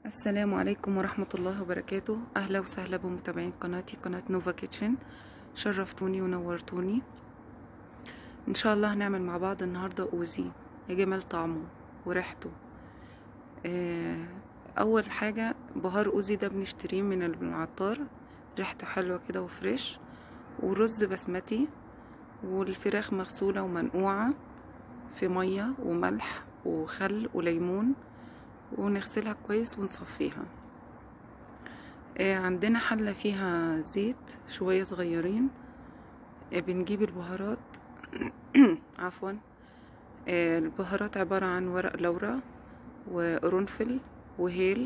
السلام عليكم ورحمة الله وبركاته أهلا وسهلا بمتابعين قناتي قناة نوفا كيتشن شرفتوني ونورتوني إن شاء الله هنعمل مع بعض النهاردة أوزي يا جمال طعمه وريحته آه، أول حاجة بهار أوزي ده بنشتريه من العطار ريحته حلوة كده وفريش ورز بسمتي والفراخ مغسولة ومنقوعة في مية وملح وخل وليمون ونغسلها كويس ونصفيها آه، عندنا حلة فيها زيت شوية صغيرين آه، بنجيب البهارات عفوا آه، البهارات عبارة عن ورق لورا وقرنفل وهيل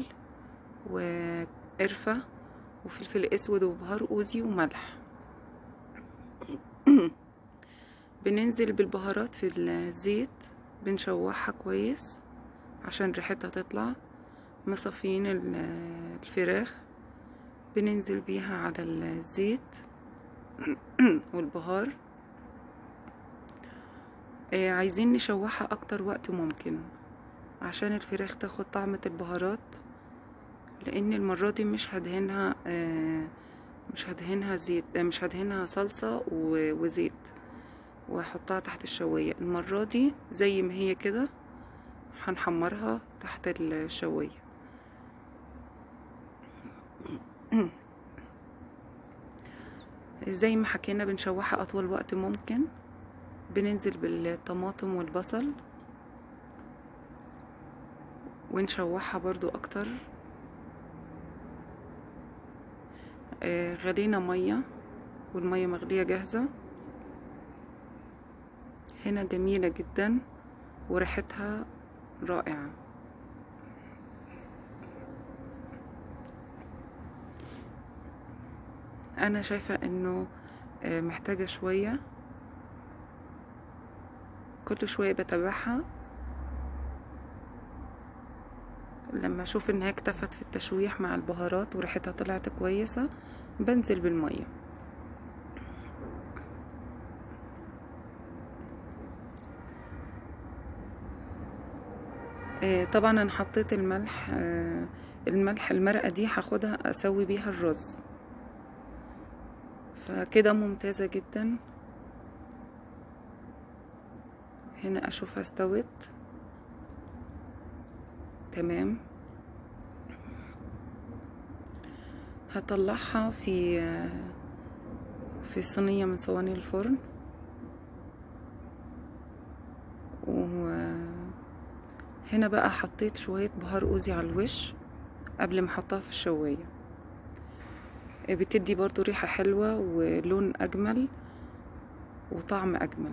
وقرفة وفلفل اسود وبهار اوزي وملح بننزل بالبهارات في الزيت بنشوحها كويس عشان ريحتها تطلع مصفيين الفراخ بننزل بيها على الزيت والبهار آه عايزين نشوحها اكتر وقت ممكن عشان الفراخ تاخد طعمة البهارات لان المرة دي مش هدهنها آه مش هدهنها زيت آه مش هدهنها صلصة وزيت واحطها تحت الشواية المرة دي زي ما هي كده هنحمرها تحت الشواية زي ما حكينا بنشوحها أطول وقت ممكن بننزل بالطماطم والبصل ونشوحها برضو أكتر آه غلينا مية والمية مغلية جاهزة هنا جميلة جدا وريحتها رائعة أنا شايفة إنه محتاجة شوية كل شوية بتابعها لما أشوف إنها اكتفت في التشويح مع البهارات وريحتها طلعت كويسة بنزل بالمية طبعا انا حطيت الملح الملح المرقه دي هاخدها اسوي بيها الرز فكده ممتازه جدا هنا اشوفها استوت تمام هطلعها في في صينيه من صواني الفرن و هنا بقى حطيت شوية بهار اوزي على الوش قبل ما احطها في الشواية بتدي برضو ريحة حلوة ولون اجمل وطعم اجمل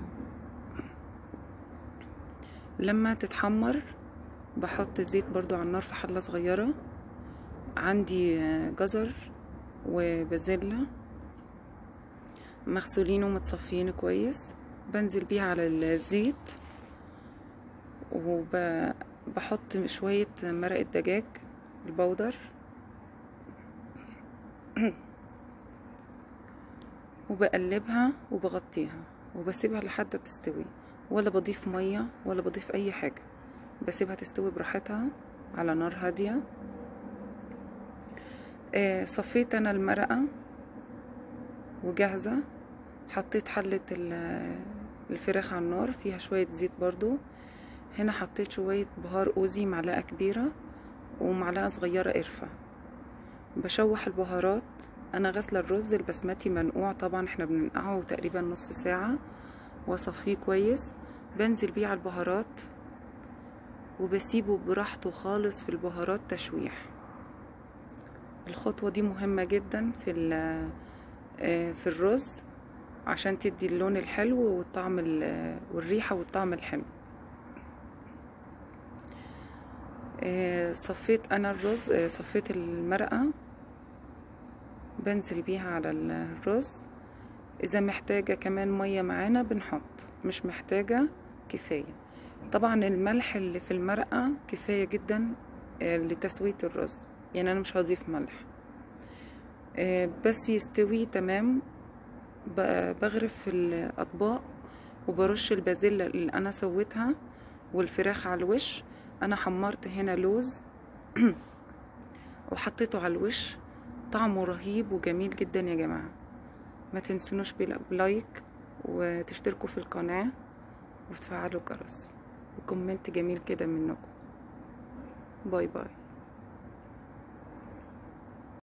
لما تتحمر بحط الزيت برضو على النار في حلة صغيرة عندي جزر وبازيلا مغسولين ومتصفيين كويس بنزل بيها على الزيت وبحط شوية مرقة دجاج البودر وبقلبها وبغطيها وبسيبها لحد تستوي ولا بضيف مية ولا بضيف اي حاجة بسيبها تستوي براحتها على نار هادية آه صفيت انا المرقة وجاهزة حطيت حلة الفراخ على النار فيها شوية زيت برضو هنا حطيت شوية بهار اوزي معلقة كبيرة ومعلقة صغيرة قرفة بشوح البهارات انا غسلة الرز البسمتي منقوع طبعا احنا بننقعه تقريبا نص ساعة واصفيه كويس بنزل بيه على البهارات وبسيبه براحته خالص في البهارات تشويح الخطوة دي مهمة جدا في في الرز عشان تدي اللون الحلو والطعم والريحة والطعم الحلو صفيت انا الرز صفيت المرقة بنزل بيها على الرز اذا محتاجة كمان مية معانا بنحط مش محتاجة كفاية طبعا الملح اللي في المرقة كفاية جدا لتسوية الرز يعني انا مش هضيف ملح بس يستوي تمام بغرف في الاطباق وبرش البازيلا اللي انا سويتها والفراخ على الوش انا حمرت هنا لوز وحطيته على الوش طعمه رهيب وجميل جدا يا جماعة ما تنسونوش بلايك وتشتركوا في القناة وتفعلوا الجرس وكومنت جميل كده منكم باي باي